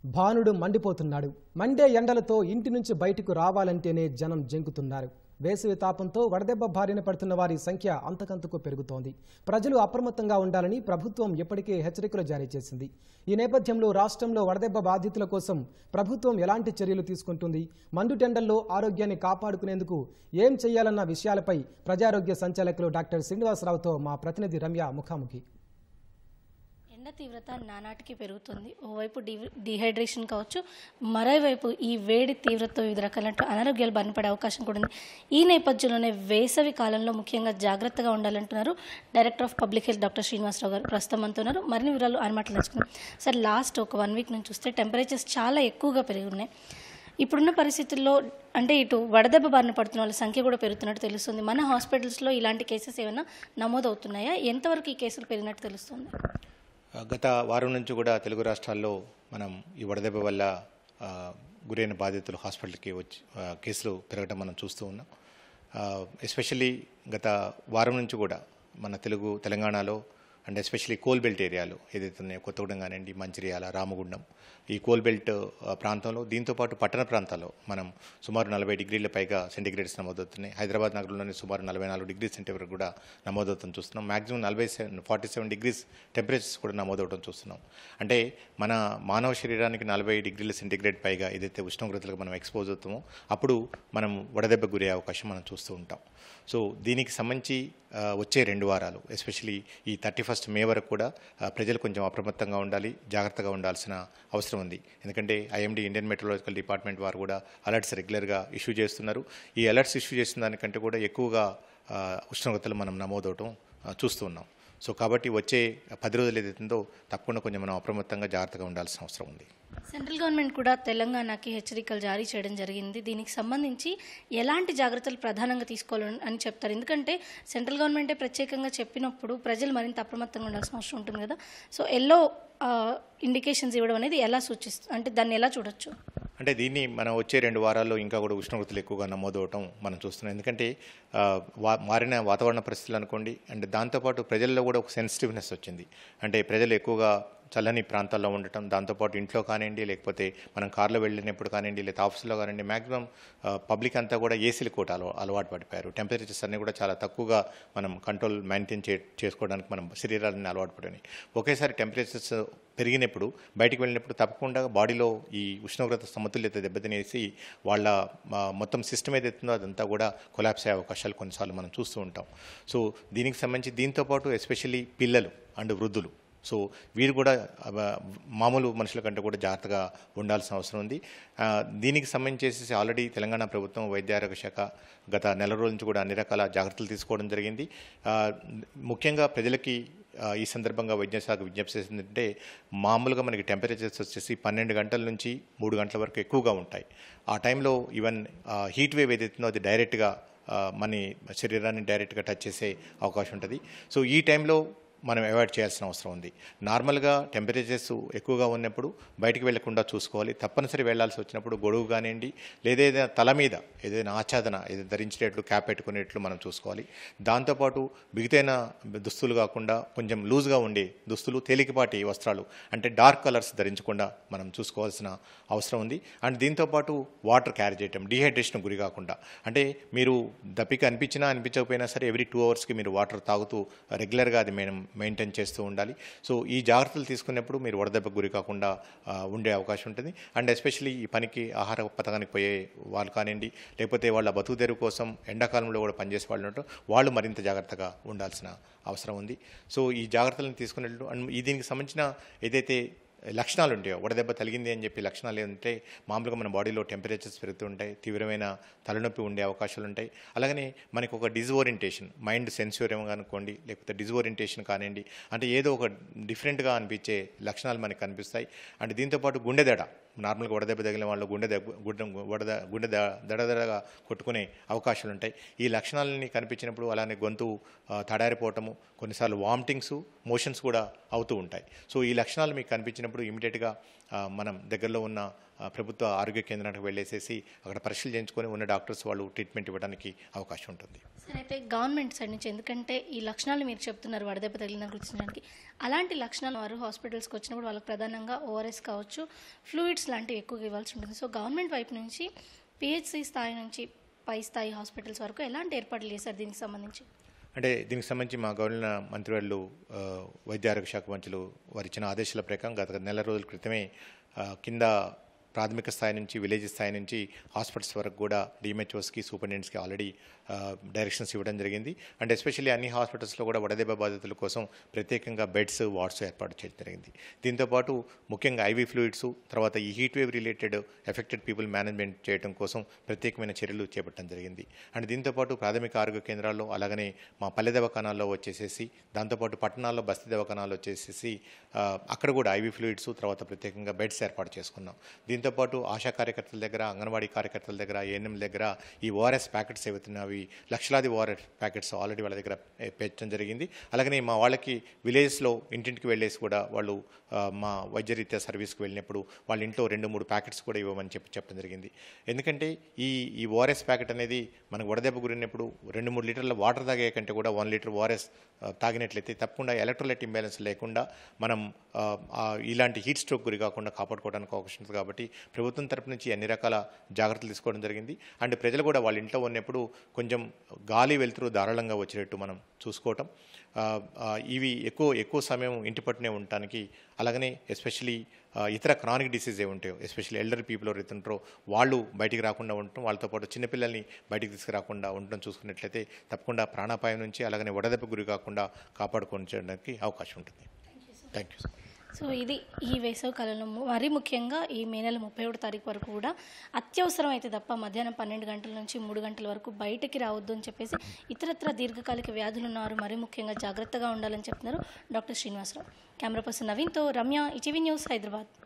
భానుడు మండిపోతున్నాడు Monday ఎండలతో ఇంటి నుంచి బయటకు రావాలంటేనే జనం జంకుతున్నారు వేసవి తాపంతో వడదెబ్బ బారిన పడుతున్న వారి సంఖ్య అంతకంతకు పెరుగుతోంది ప్రజలు అప్రమత్తంగా ఉండాలని ప్రభుత్వం ఇప్పటికే హెచ్చరికలు జారీ చేసింది ఈ నేపథ్యంలో రాష్ట్రంలో వడదెబ్బ బాధితుల కోసం ప్రభుత్వం ఎలాంటి చర్యలు తీసుకుంటుంది మండుటెండల్లో ఆరోగ్యాన్ని కాపాడుకునేందుకు ఏం చేయాలన్న విషయాలపై ప్రజారోగ్య సంచాలకులు డాక్టర్ శ్రీనివాసరావుతో మా ప్రతినిధి రమ్య ముఖాముఖి ఎండ తీవ్రత నానాటికి పెరుగుతుంది ఓవైపు డి డిహైడ్రేషన్ కావచ్చు మరోవైపు ఈ వేడి తీవ్రతతో వివిధ రకాల అనారోగ్యాలు బారిన పడే అవకాశం కూడా ఉంది ఈ నేపథ్యంలోనే వేసవి కాలంలో ముఖ్యంగా జాగ్రత్తగా ఉండాలంటున్నారు director of public health doctor Srinivasa Rao garu ప్రస్తుతం మనతో ఉన్నారు మరిన్ని వివరాలు ఆయన మాటలు తెలుసుకుందాం సార్ లాస్ట్ ఒక వన్ వీక్ నుంచి చూస్తే టెంపరేచర్స్ చాలా ఎక్కువగా పెరిగి ఉన్నాయి ఇప్పుడున్న పరిస్థితుల్లో అంటే ఇటు వడదెబ్బ బారిన పడుతున్న వాళ్ళ సంఖ్య కూడా పెరుగుతున్నట్టు తెలుస్తుంది మన హాస్పిటల్స్లో ఇలాంటి కేసెస్ ఏమైనా నమోదవుతున్నాయా ఎంతవరకు ఈ కేసులు పెరిగినట్టు తెలుస్తుంది గత వారం నుంచి కూడా తెలుగు రాష్ట్రాల్లో మనం ఈ వడదెబ్బ వల్ల ఆ, గురైన బాధితులు హాస్పిటల్కి వచ్చి ఆ, కేసులు పెరగడం మనం చూస్తూ ఉన్నాం ఎస్పెషల్లీ గత వారం నుంచి కూడా మన తెలుగు తెలంగాణలో అండ్ ఎస్పెషల్లీ కోల్ బెల్ట్ ఏరియాలో ఏదైతే ఉన్నాయో కొత్తగూడెం కానివ్వండి మంచిర్యాల రామగుండం ఈ కోల్ బెల్ట్ ఆ, ప్రాంతంలో దీంతోపాటు పట్టణ ప్రాంతాల్లో మనం సుమారు నలభై డిగ్రీల పైగా సెంటిగ్రేడ్స్ నమోదవుతున్నాయి హైదరాబాద్ నగరంలోనే సుమారు నలభై నాలుగు డిగ్రీ సెంటిగ్రేడ్ కూడా నమోదవుతుంది చూస్తున్నాం మాక్సిమం నలభై seven forty seven degrees temperatures కూడా నమోదవడం చూస్తున్నాం అంటే మన మానవ శరీరానికి నలభై డిగ్రీల సెంటిగ్రేడ్ పైగా ఏదైతే ఉష్ణోగ్రతలకు మనం ఎక్స్పోజ్ అవుతామో అప్పుడు మనం వడదెబ్బ గురే అవకాశం మనం చూస్తూ ఉంటాం సో దీనికి సంబంధించి ఆ, వచ్చే రెండు వారాలు ఎస్పెషలీ ఈ థర్టీ ఫస్ట్ మే వరకు కూడా ఆ, ప్రజలు కొంచెం అప్రమత్తంగా ఉండాలి జాగ్రత్తగా ఉండాల్సిన అవసరం ఉంది ఎందుకంటే ఐఎండి ఇండియన్ మెట్రలాజికల్ డిపార్ట్మెంట్ వారు కూడా అలర్ట్స్ రెగ్యులర్గా ఇష్యూ చేస్తున్నారు ఈ అలర్ట్స్ ఇష్యూ చేసిన దానికంటే కూడా ఎక్కువగా ఆ, ఉష్ణోగ్రతలు మనం నమోదవటం ఆ, చూస్తూ ఉన్నాం సో కాబట్టి వచ్చే పది రోజులు ఏదైతుందో తప్పకుండా కొంచెం మనం అప్రమత్తంగా జాగ్రత్తగా ఉండాల్సిన అవసరం ఉంది సెంట్రల్ గవర్నమెంట్ కూడా తెలంగాణకి హెచ్చరికలు జారీ చేయడం జరిగింది దీనికి సంబంధించి ఎలాంటి జాగ్రత్తలు ప్రధానంగా తీసుకోవాలని అని చెప్తారు ఎందుకంటే సెంట్రల్ గవర్నమెంటే ప్రత్యేకంగా చెప్పినప్పుడు ప్రజలు మరింత అప్రమత్తంగా ఉండాల్సిన అవసరం ఉంటుంది కదా సో ఎల్లో ఇండికేషన్స్ ఇవ్వడం అనేది ఎలా సూచిస్తుంది అంటే దాన్ని ఎలా చూడొచ్చు అంటే దీన్ని మనం వచ్చే రెండు వారాల్లో ఇంకా కూడా ఉష్ణోగ్రతలు ఎక్కువగా నమోదవటం మనం చూస్తున్నాం ఎందుకంటే ఆ, వా మారిన వాతావరణ పరిస్థితులు అనుకోండి అండ్ దాంతోపాటు ప్రజల్లో కూడా ఒక సెన్సిటివ్నెస్ వచ్చింది అంటే ప్రజలు ఎక్కువగా చల్లని ప్రాంతాల్లో ఉండటం దాంతోపాటు ఇంట్లో కానివ్వండి లేకపోతే మనం కార్లో వెళ్ళినప్పుడు కానివ్వండి లేదా ఆఫీస్లో కానివ్వండి మ్యాక్సిమం పబ్లిక్ అంతా కూడా ఏసీలు కోట అలవా అలవాటు పడిపోయారు టెంపరేచర్స్ అన్నీ కూడా చాలా తక్కువగా మనం కంట్రోల్ మెయింటైన్ చే చేసుకోవడానికి మనం శరీరాలని అలవాటు పడినాయి ఒకేసారి టెంపరేచర్స్ పెరిగినప్పుడు బయటికి వెళ్ళినప్పుడు తప్పకుండా బాడీలో ఈ ఉష్ణోగ్రత సమతుల్యత దెబ్బతినేసి వాళ్ళ ఆ, మొత్తం సిస్టమ్ ఏదైతుందో అదంతా కూడా కొలాప్స్ అయ్యే అవకాశాలు కొన్నిసార్లు మనం చూస్తూ ఉంటాం సో దీనికి సంబంధించి దీంతోపాటు ఎస్పెషల్లీ పిల్లలు అండ్ వృద్ధులు సో వీరు కూడా అవ, మామూలు మనుషుల కంటే కూడా జాగ్రత్తగా ఉండాల్సిన అవసరం ఉంది ఆ, దీనికి సంబంధించేసి ఆల్రెడీ తెలంగాణ ప్రభుత్వం వైద్య ఆరోగ్య శాఖ గత నెల రోజుల నుంచి కూడా అన్ని రకాల జాగ్రత్తలు తీసుకోవడం జరిగింది ఆ, ముఖ్యంగా ప్రజలకి ఆ, ఈ సందర్భంగా వైద్య శాఖ విజ్ఞప్తి చేసిందంటే మామూలుగా మనకి టెంపరేచర్స్ వచ్చేసి పన్నెండు గంటల నుంచి మూడు గంటల వరకు ఎక్కువగా ఉంటాయి ఆ టైంలో ఈవెన్ హీట్ వేవ్ ఏదైతుందో అది డైరెక్ట్గా ఆ, మన శరీరాన్ని డైరెక్ట్గా టచ్ చేసే అవకాశం ఉంటుంది సో ఈ టైంలో మనం అవాయిడ్ చేయాల్సిన అవసరం ఉంది నార్మల్గా టెంపరేచర్స్ ఎక్కువగా ఉన్నప్పుడు బయటికి వెళ్లకుండా చూసుకోవాలి తప్పనిసరి వెళ్లాల్సి వచ్చినప్పుడు గొడుగు కానివ్వండి లేదా ఏదైనా తల మీద ఏదైనా ఆచ్ఛాదన ఏదైనా ధరించేట్లు క్యాప్ పెట్టుకునేట్లు మనం చూసుకోవాలి దాంతోపాటు బిగితైన దుస్తులు కాకుండా కొంచెం లూజ్గా ఉండే దుస్తులు తేలికపాటి వస్త్రాలు అంటే డార్క్ కలర్స్ ధరించకుండా మనం చూసుకోవాల్సిన అవసరం ఉంది అండ్ దీంతోపాటు వాటర్ క్యారీ చేయటం డిహైడ్రేషన్ గురి కాకుండా అంటే మీరు దప్పిక అనిపించినా అనిపించకపోయినా సరే ఎవ్రీ టూ అవర్స్కి మీరు వాటర్ తాగుతూ రెగ్యులర్గా అది మేము మెయింటైన్ చేస్తూ ఉండాలి సో ఈ జాగ్రత్తలు తీసుకున్నప్పుడు మీరు వడదెబ్బకు గురి కాకుండా ఆ, ఉండే అవకాశం ఉంటుంది అండ్ ఎస్పెషల్లీ ఈ పనికి ఆహార పథకానికి పోయే వాళ్ళు కానివ్వండి లేకపోతే వాళ్ళ బతుకు తెరువు కోసం ఎండాకాలంలో కూడా పనిచేసే వాళ్ళు ఉంటారు వాళ్ళు మరింత జాగ్రత్తగా ఉండాల్సిన అవసరం ఉంది సో ఈ జాగ్రత్తలను తీసుకునేట్లు అండ్ ఈ దీనికి సంబంధించిన ఏదైతే లక్షణాలు ఉంటాయో వడదెబ్బ తగిలింది అని చెప్పి లక్షణాలు ఏంటంటే మామూలుగా మన బాడీలో టెంపరేచర్స్ పెరుగుతూ ఉంటాయి తీవ్రమైన తలనొప్పి ఉండే అవకాశాలు ఉంటాయి అలాగనే మనకి ఒక డిజోరియంటేషన్ మైండ్ సెన్సివరం అనుకోండి లేకపోతే డిజోరియంటేషన్ కానివ్వండి అంటే ఏదో ఒక డిఫరెంట్గా అనిపించే లక్షణాలు మనకి కనిపిస్తాయి అండ్ దీంతోపాటు గుండె దడ నార్మల్గా వడదెబ్బ తగిలిన వాళ్ళు గుండె దెబ్బ గుండె వడద గుండె ద- దడదడగా కొట్టుకునే అవకాశాలు ఉంటాయి ఈ లక్షణాలని కనిపించినప్పుడు అలానే గొంతు ఆ, తడారిపోవటము కొన్నిసార్లు వామిటింగ్స్ మోషన్స్ కూడా అవుతూ ఉంటాయి సో ఈ లక్షణాలు మీకు కనిపించినప్పుడు ఇమీడియట్గా ఆ, మనం దగ్గరలో ఉన్న ఆ, ప్రభుత్వ ఆరోగ్య కేంద్రానికి వెళ్ళేసేసి అక్కడ పరీక్షలు చేయించుకొని ఉన్న డాక్టర్స్ వాళ్ళు ట్రీట్మెంట్ ఇవ్వడానికి అవకాశం ఉంటుంది సరే అయితే గవర్నమెంట్ సైడ్ నుంచి ఎందుకంటే ఈ లక్షణాలు మీరు చెప్తున్నారు వడదెబ్బ తగిలిన గుర్తించడానికి అలాంటి లక్షణాలు వారు హాస్పిటల్స్కి వచ్చినప్పుడు వాళ్ళకి ప్రధానంగా ఓఆర్ఎస్ కావచ్చు ఫ్లూయిడ్స్ లాంటివి ఎక్కువగా ఇవ్వాల్సి ఉంటుంది సో గవర్నమెంట్ వైపు నుంచి పిహెచ్సి స్థాయి నుంచి పై స్థాయి హాస్పిటల్స్ వరకు ఎలాంటి ఏర్పాట్లు చేశారు దీనికి సంబంధించి అంటే దీనికి సంబంధించి మా గవర్నర్ మంత్రివర్యులు ఆ, వైద్య ఆరోగ్య శాఖ మంత్రులు వారు ఇచ్చిన ఆదేశాల ప్రకారం గత నెల రోజుల క్రితమే ఆ, కింద ప్రాథమిక స్థాయి నుంచి విలేజ్ స్థాయి నుంచి హాస్పిటల్స్ వరకు కూడా డిఎంహెచ్ఓస్కి సూపరింటెండెంట్స్కి ఆల్రెడీ డైరెక్షన్స్ ఇవ్వడం జరిగింది అండ్ ఎస్పెషల్లీ అన్ని హాస్పిటల్స్లో కూడా వడదెబ్బ బాధితుల కోసం ప్రత్యేకంగా బెడ్స్ వార్డ్స్ ఏర్పాటు చేయడం జరిగింది దీంతోపాటు ముఖ్యంగా ఐవీ ఫ్లూయిడ్స్ తర్వాత ఈ heat wave related affected people management చేయడం కోసం ప్రత్యేకమైన చర్యలు చేపట్టడం జరిగింది అండ్ దీంతోపాటు ప్రాథమిక ఆరోగ్య కేంద్రాల్లో అలాగనే మా పల్లె దవాఖానాల్లో వచ్చేసేసి దాంతోపాటు పట్టణాల్లో బస్తీ దవాఖానాల్లో వచ్చేసేసి ఆ, అక్కడ కూడా ఐవీ ఫ్లూయిడ్స్ తర్వాత ప్రత్యేకంగా బెడ్స్ ఏర్పాటు చేసుకున్నాం దీంతోపాటు ఆశా కార్యకర్తల దగ్గర అంగన్వాడీ కార్యకర్తల దగ్గర ఏఎన్ఎం దగ్గర ఈ ఓఆర్ఎస్ ప్యాకెట్స్ ఏవైతున్నాయి అవి లక్షలాది ఓఆర్ఎస్ ప్యాకెట్స్ ఆల్రెడీ వాళ్ళ దగ్గర ఏ, పెట్టడం జరిగింది అలాగనే మా వాళ్ళకి విలేజ్లో ఇంటింటికి వెళ్ళేసి కూడా వాళ్ళు ఆ, మా వైద్యరీత్యా సర్వీస్కి వెళ్ళినప్పుడు వాళ్ళ ఇంట్లో రెండు మూడు ప్యాకెట్స్ కూడా ఇవ్వమని చెప్పి చెప్పడం జరిగింది ఎందుకంటే ఈ ఈ ఓఆర్ఎస్ ప్యాకెట్ అనేది మనకు వడదెబ్బ గురినప్పుడు రెండు మూడు లీటర్ల వాటర్ తాగే కంటే కూడా వన్ లీటర్ ఓఆర్ఎస్ తాగినట్లయితే తప్పకుండా ఎలక్ట్రోలైట్ ఇంబ్యాలెన్స్ లేకుండా మనం ఆ, ఆ, ఇలాంటి హీట్ స్ట్రోక్ గురి కాకుండా కాపాడుకోవడానికి అవకాశం ఉంది కాబట్టి ప్రభుత్వం తరపు నుంచి అన్ని రకాల జాగ్రత్తలు తీసుకోవడం జరిగింది అండ్ ప్రజలు కూడా వాళ్ళ ఇంట్లో ఉన్నప్పుడు కొంచెం గాలి వెలుతురు ధారాళంగా వచ్చేటట్టు మనం చూసుకోవటం ఆ, ఆ, ఇవి ఎక్కువ ఎక్కువ సమయం ఇంటి పట్టునే ఉండటానికి అలాగనే ఎస్పెషలీ ఇతర క్రానిక్ డిసీజ్ ఏ ఉంటాయో ఎస్పెషల్లీ ఎల్డర్ పీపుల్ ఎవరైతే ఉంటారో వాళ్ళు బయటికి రాకుండా ఉండటం వాళ్ళతో పాటు చిన్నపిల్లల్ని బయటికి తీసుకురాకుండా ఉండటం చూసుకున్నట్లయితే తప్పకుండా ప్రాణాపాయం నుంచి అలాగనే వడదెబ్బ గురి కాకుండా కాపాడుకోవడానికి అవకాశం ఉంటుంది థ్యాంక్ యూ సో ఇది ఈ వేసవి కాలంలో ము- మరీ ముఖ్యంగా ఈ మే నెల ముప్పై ఒకటో తారీఖు వరకు కూడా అత్యవసరం అయితే తప్ప మధ్యాహ్నం పన్నెండు గంటల నుంచి మూడు గంటల వరకు బయటికి రావద్దు అని చెప్పేసి ఇతరత్ర దీర్ఘకాలిక వ్యాధులు ఉన్నారు మరీ ముఖ్యంగా జాగ్రత్తగా ఉండాలని చెప్తున్నారు డాక్టర్ శ్రీనివాసరావు కెమెరా పర్సన్ నవీన్తో రమ్య ఈటీవీ న్యూస్ హైదరాబాద్